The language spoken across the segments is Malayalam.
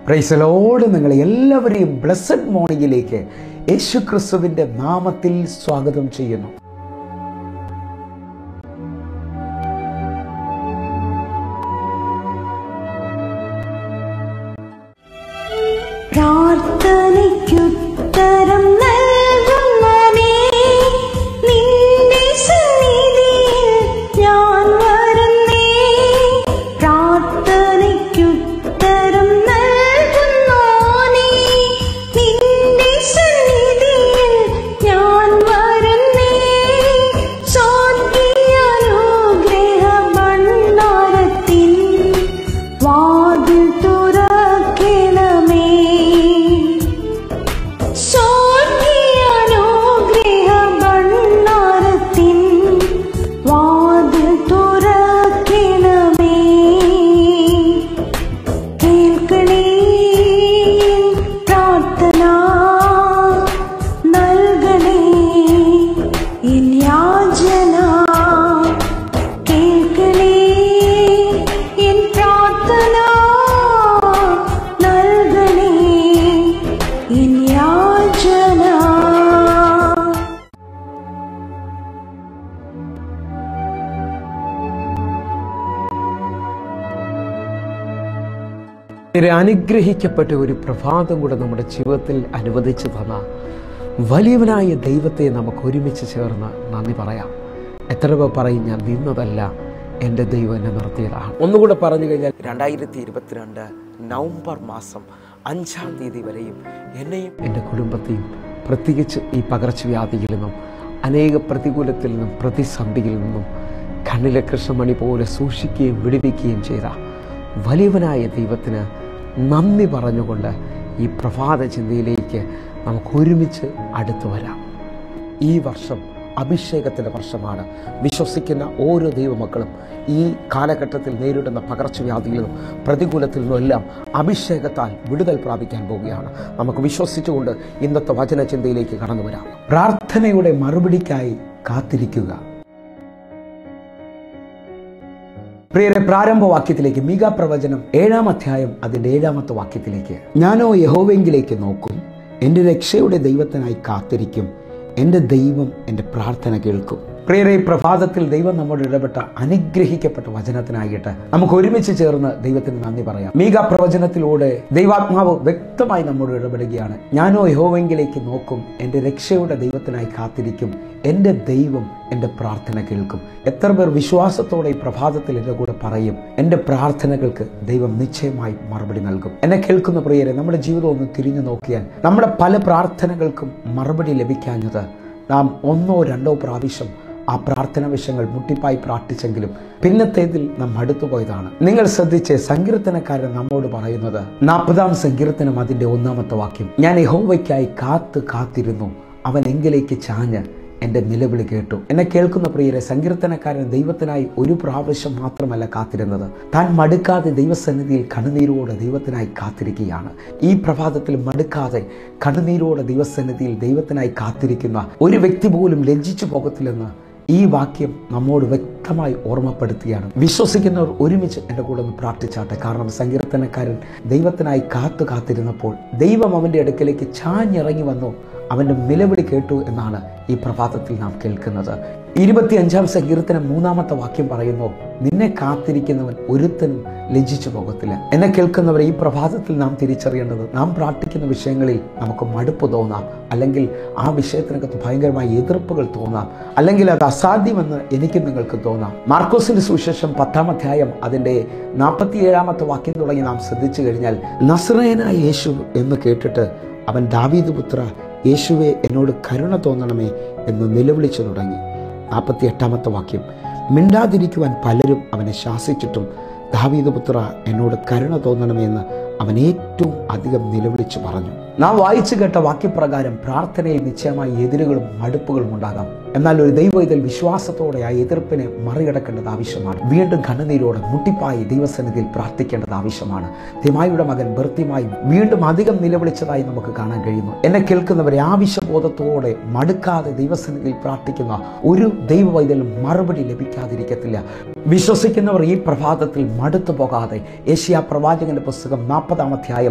പ്രൈസലോട് നിങ്ങളെ എല്ലാവരെയും ബ്ലസ്സഡ് മോർണിംഗിലേക്ക് യേശു ക്രിസ്തുവിൻ്റെ നാമത്തിൽ സ്വാഗതം ചെയ്യുന്നു പ്രാർത്ഥനയ്ക്കുത്തരം നൽകുന്നവനേ, നിന്റെ സന്നിധിയിൽ ഞാൻ വരുന്നേ. പ്രാർത്ഥനയ്ക്കുത്തരം നൽകുന്നോനേ, നിന്റെ സന്നിധിയിൽ ഞാൻ വരുന്നേ. ശാന്തിയനുഗ്രഹ ഭണ്ഡാരത്തിൻ വാതിൽ തുറക്കണമേ ശാന്തിയനുഗ്രഹ ഭണ്ഡാരത്തിൻ വാതിൽ തുറക്കണമേ കേൾക്കണേ എൻ പ്രാർത്ഥന നൽകണേ എൻ യാചന കേൾക്കണേ എൻ പ്രാർത്ഥന നൽകണേ എൻ യാചന ഒരു അനുഗ്രഹിക്കപ്പെട്ട ഒരു പ്രഭാതം കൂടെ നമ്മുടെ ജീവിതത്തിൽ അനുവദിച്ചു തന്ന വലിയവനായ ദൈവത്തെ നമുക്ക് ഒരുമിച്ച് ചേർന്ന് നന്ദി പറയാം എത്ര പേർ പറയും ഞാൻ നിന്നതല്ല എൻ്റെ ദൈവം എന്നെ നിർത്തിയതാണ് ഒന്നുകൂടെ പറഞ്ഞു കഴിഞ്ഞാൽ രണ്ടായിരത്തി ഇരുപത്തിരണ്ട് നവംബർ മാസം അഞ്ചാം തീയതി വരെയും എന്നെയും എൻ്റെ കുടുംബത്തെയും പ്രത്യേകിച്ച് ഈ പകർച്ചവ്യാധിയിൽ നിന്നും അനേക പ്രതികൂലത്തിൽ നിന്നും പ്രതിസന്ധിയിൽ നിന്നും കണ്ണിലെ കൃഷ്ണമണി പോലെ സൂക്ഷിക്കുകയും വിടുവിക്കുകയും ചെയ്ത വലിയവനായ ദൈവത്തിന് നന്ദി പറഞ്ഞുകൊണ്ട് ഈ പ്രഭാത ചിന്തയിലേക്ക് നമുക്ക് ഒരുമിച്ച് അടുത്തു വരാം ഈ വർഷം അഭിഷേകത്തിൻ്റെ വർഷമാണ് വിശ്വസിക്കുന്ന ഓരോ ദൈവമക്കളും ഈ കാലഘട്ടത്തിൽ നേരിടുന്ന പകർച്ചവ്യാധിയിൽ നിന്നും പ്രതികൂലത്തിൽ നിന്നും എല്ലാം അഭിഷേകത്താൽ വിടുതൽ പ്രാപിക്കാൻ പോവുകയാണ് നമുക്ക് വിശ്വസിച്ചുകൊണ്ട് ഇന്നത്തെ വചന ചിന്തയിലേക്ക് കടന്നു വരാം പ്രാർത്ഥനയുടെ മറുപടിക്കായി കാത്തിരിക്കുക പ്രിയരെ പ്രാരംഭ വാക്യത്തിലേക്ക് മീക പ്രവചനം ഏഴാം അധ്യായം അതിൻ്റെ ഏഴാമത്തെ വാക്യത്തിലേക്ക് ഞാനോ യഹോവെങ്കിലേക്ക് നോക്കും എൻ്റെ രക്ഷയുടെ ദൈവത്തിനായി കാത്തിരിക്കും എൻ്റെ ദൈവം എൻ്റെ പ്രാർത്ഥന കേൾക്കും പ്രിയരെ ഈ പ്രഭാതത്തിൽ ദൈവം നമ്മോട് ഇടപെട്ട അനുഗ്രഹിക്കപ്പെട്ട വചനത്തിനായിട്ട് നമുക്ക് ഒരുമിച്ച് ചേർന്ന് ദൈവത്തിന് നന്ദി പറയാം മീക പ്രവചനത്തിലൂടെ ദൈവാത്മാവ് വ്യക്തമായി നമ്മോട് ഇടപെടുകയാണ് ഞാനോ യഹോവെങ്കിലേക്ക് നോക്കും എൻ്റെ രക്ഷയുടെ ദൈവത്തിനായി കാത്തിരിക്കും എൻ്റെ ദൈവം എൻ്റെ പ്രാർത്ഥന കേൾക്കും എത്ര പേർ വിശ്വാസത്തോടെ ഈ പ്രഭാതത്തിൽ എൻ്റെ കൂടെ പറയും എൻ്റെ പ്രാർത്ഥനകൾക്ക് ദൈവം നിശ്ചയമായി മറുപടി നൽകും എന്നെ കേൾക്കുന്ന പ്രിയരെ നമ്മുടെ ജീവിതം ഒന്ന് തിരിഞ്ഞു നോക്കിയാൽ നമ്മുടെ പല പ്രാർത്ഥനകൾക്കും മറുപടി ലഭിക്കാഞ്ഞത് നാം ഒന്നോ രണ്ടോ പ്രാവശ്യം ആ പ്രാർത്ഥന വിഷയങ്ങൾ മുട്ടിപ്പായി പ്രാർത്ഥിച്ചെങ്കിലും പിന്നത്തേതിൽ നാം അടുത്തു പോയതാണ് നിങ്ങൾ ശ്രദ്ധിച്ച് സങ്കീർത്തനക്കാരൻ നമ്മോട് പറയുന്നത് നാൽപ്പതാം സങ്കീർത്തനം അതിൻ്റെ ഒന്നാമത്തെ വാക്യം ഞാൻ യഹോവയ്ക്കായി കാത്ത് കാത്തിരുന്നു അവൻ എങ്കിലേക്ക് ചാഞ്ഞ് എൻ്റെ നിലവിളി കേട്ടു എന്നെ കേൾക്കുന്ന പ്രിയരെ സങ്കീർത്തനക്കാരൻ ദൈവത്തിനായി ഒരു പ്രാവശ്യം മാത്രമല്ല കാത്തിരുന്നത് താൻ മടുക്കാതെ ദൈവസന്നിധിയിൽ കണ്ണുനീരോടെ ദൈവത്തിനായി കാത്തിരിക്കുകയാണ് ഈ പ്രഭാതത്തിൽ മടുക്കാതെ കണ്ണുനീരോടെ ദൈവസന്നിധിയിൽ ദൈവത്തിനായി കാത്തിരിക്കുന്ന ഒരു വ്യക്തി പോലും ലജ്ജിച്ചു പോകത്തില്ലെന്ന് ഈ വാക്യം നമ്മോട് വ്യക്തമായി ഓർമ്മപ്പെടുത്തുകയാണ് വിശ്വസിക്കുന്നവർ ഒരുമിച്ച് എൻ്റെ കൂടെ ഒന്ന് പ്രാർത്ഥിച്ചാട്ടെ കാരണം സങ്കീർത്തനക്കാരൻ ദൈവത്തിനായി കാത്തു കാത്തിരുന്നപ്പോൾ ദൈവം അവൻ്റെ അടുക്കലേക്ക് ചാഞ്ഞിറങ്ങി വന്നു അവൻ്റെ നിലവിളി കേട്ടു എന്നാണ് ഈ പ്രഭാതത്തിൽ നാം കേൾക്കുന്നത് ഇരുപത്തിയഞ്ചാം സങ്കീർത്തനം മൂന്നാമത്തെ വാക്യം പറയുന്നു നിന്നെ കാത്തിരിക്കുന്നവൻ ഒരുത്തനും ലജ്ജിച്ചു പോകത്തില്ല എന്നെ കേൾക്കുന്നവർ ഈ പ്രഭാതത്തിൽ നാം തിരിച്ചറിയേണ്ടത് നാം പ്രാർത്ഥിക്കുന്ന വിഷയങ്ങളിൽ നമുക്ക് മടുപ്പ് തോന്നാം അല്ലെങ്കിൽ ആ വിഷയത്തിനകത്ത് ഭയങ്കരമായ എതിർപ്പുകൾ തോന്നാം അല്ലെങ്കിൽ അത് അസാധ്യമെന്ന് എനിക്കും നിങ്ങൾക്ക് തോന്നാം മാർക്കോസിന്റെ സുവിശേഷം പത്താം അധ്യായം അതിൻ്റെ നാൽപ്പത്തിയേഴാമത്തെ വാക്യം തുടങ്ങി നാം ശ്രദ്ധിച്ചു കഴിഞ്ഞാൽ നസ്രയനായ യേശു എന്ന് കേട്ടിട്ട് അവൻ ദാവീദ് പുത്ര യേശുവെ എന്നോട് കരുണ തോന്നണമേ എന്ന് നിലവിളിച്ചു തുടങ്ങി നാൽപ്പത്തി എട്ടാമത്തെ വാക്യം മിണ്ടാതിരിക്കുവാൻ പലരും അവനെ ശാസിച്ചിട്ടും ദാവീദ് പുത്ര എന്നോട് കരുണ തോന്നണമേ എന്ന് അവൻ ഏറ്റവും അധികം നിലവിളിച്ചു പറഞ്ഞു നാം വായിച്ചു കേട്ട വാക്യപ്രകാരം പ്രാർത്ഥനയിൽ നിശ്ചയമായി എതിരുകളും മടുപ്പുകളും ഉണ്ടാകാം എന്നാൽ ഒരു ദൈവ ഇതിൽ വിശ്വാസത്തോടെ ആ എതിർപ്പിനെ മറികടക്കേണ്ടത് ആവശ്യമാണ് വീണ്ടും കണ്ണുനീരോടെ മുട്ടിപ്പായി ദൈവസന്നിധിയിൽ പ്രാർത്ഥിക്കേണ്ടത് ആവശ്യമാണ് തിമായിയുടെ മകൻ ബർത്തിമായി വീണ്ടും അധികം നിലവിളിച്ചതായി നമുക്ക് കാണാൻ കഴിയുന്നു എന്നെ കേൾക്കുന്നവരെ ആവശ്യബോധത്തോടെ മടുക്കാതെ ദൈവസന്നിധിയിൽ പ്രാർത്ഥിക്കുന്ന ഒരു ദൈവ വൈദ്യം മറുപടി ലഭിക്കാതിരിക്കത്തില്ല വിശ്വസിക്കുന്നവർ ഈ പ്രഭാതത്തിൽ മടുത്തു പോകാതെ ഏഷ്യ പ്രവാചകന്റെ പുസ്തകം നാൽപ്പതാം അധ്യായം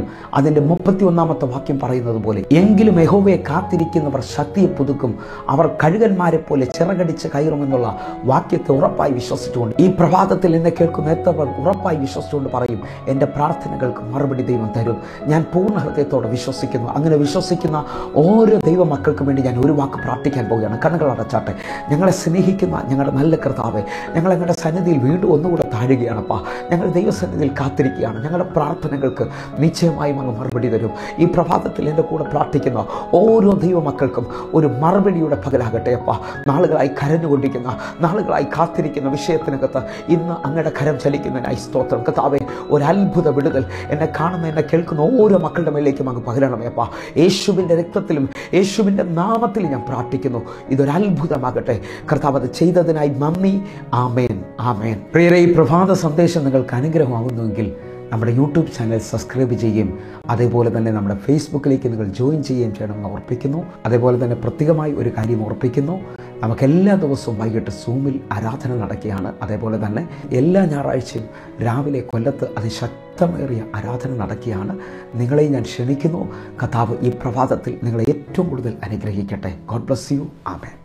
അധ്യായം അതിൻ്റെ മുപ്പത്തി ഒന്നാമത്തെ വാക്യം പറയുന്നത് പോലെ എങ്കിലും യഹോവയെ കാത്തിരിക്കുന്നവർ ശക്തിയെ പുതുക്കും അവർ കഴുകന്മാരെ പോലെ ചിറകടിച്ച് കയറുമെന്നുള്ള വാക്യത്തെ ഉറപ്പായി വിശ്വസിച്ചുകൊണ്ട് ഈ പ്രഭാതത്തിൽ എന്നെ കേൾക്കുന്ന എത്തവർ ഉറപ്പായി വിശ്വസിച്ചുകൊണ്ട് പറയും എൻ്റെ പ്രാർത്ഥനകൾക്ക് മറുപടി ദൈവം തരും ഞാൻ പൂർണ്ണ ഹൃദയത്തോടെ വിശ്വസിക്കുന്നു അങ്ങനെ വിശ്വസിക്കുന്ന ഓരോ ദൈവ മക്കൾക്കും വേണ്ടി ഞാൻ ഒരു വാക്ക് പ്രാർത്ഥിക്കാൻ പോവുകയാണ് കണ്ണുകൾ അടച്ചാട്ടെ ഞങ്ങളെ സ്നേഹിക്കുന്ന ഞങ്ങളുടെ നല്ല കർത്താവെ ഞങ്ങൾ ഞങ്ങളുടെ സന്നിധിയിൽ വീണ്ടും ഒന്നുകൂടെ താഴുകയാണപ്പാ ഞങ്ങൾ ദൈവസന്നിധിയിൽ കാത്തിരിക്കുകയാണ് ഞങ്ങളുടെ പ്രാർത്ഥനകൾക്ക് നിശ്ചയമായും അങ്ങ് മറുപടി തരും ഈ പ്രഭാതത്തിൽ എൻ്റെ കൂടെ പ്രാർത്ഥിക്കുന്ന ഓരോ ദൈവമക്കൾക്കും ഒരു മറുപടിയുടെ പകലാകട്ടെ അപ്പ നാളുകളായി കരഞ്ഞുകൊണ്ടിരിക്കുന്ന നാളുകളായി കാത്തിരിക്കുന്ന വിഷയത്തിനകത്ത് ഇന്ന് അങ്ങയുടെ കരം ചലിക്കുന്നതിനായി സ്തോത്രം കർത്താവെ ഒരു അത്ഭുത വിടുതൽ എന്നെ കാണുന്ന എന്നെ കേൾക്കുന്ന ഓരോ മക്കളുടെ മേലേക്കും അങ്ങ് പകരണമേ അപ്പ യേശുവിൻ്റെ രക്തത്തിലും യേശുവിൻ്റെ നാമത്തിൽ ഞാൻ പ്രാർത്ഥിക്കുന്നു ഇതൊരു അത്ഭുതമാകട്ടെ കർത്താവ് അത് ചെയ്തതിനായി നന്ദി ആമേൻ ആമേൻ പ്രിയരെ ഈ പ്രഭാത സന്ദേശം നിങ്ങൾക്ക് അനുഗ്രഹമാകുന്നുവെങ്കിൽ നമ്മുടെ യൂട്യൂബ് ചാനൽ സബ്സ്ക്രൈബ് ചെയ്യുകയും അതേപോലെ തന്നെ നമ്മുടെ ഫേസ്ബുക്കിലേക്ക് നിങ്ങൾ ജോയിൻ ചെയ്യുകയും ചെയ്യണമെന്ന് ഓർപ്പിക്കുന്നു അതേപോലെ തന്നെ പ്രത്യേകമായി ഒരു കാര്യം ഓർപ്പിക്കുന്നു നമുക്ക് എല്ലാ ദിവസവും വൈകിട്ട് സൂമിൽ ആരാധന നടക്കുകയാണ് അതേപോലെ തന്നെ എല്ലാ ഞായറാഴ്ചയും രാവിലെ കൊല്ലത്ത് അതിശക്തമേറിയ ആരാധന നടക്കുകയാണ് നിങ്ങളെ ഞാൻ ക്ഷണിക്കുന്നു കഥാവ് ഈ പ്രഭാതത്തിൽ നിങ്ങളെ ഏറ്റവും കൂടുതൽ അനുഗ്രഹിക്കട്ടെ ഗോഡ് ബ്ലസ് യു ആമേൻ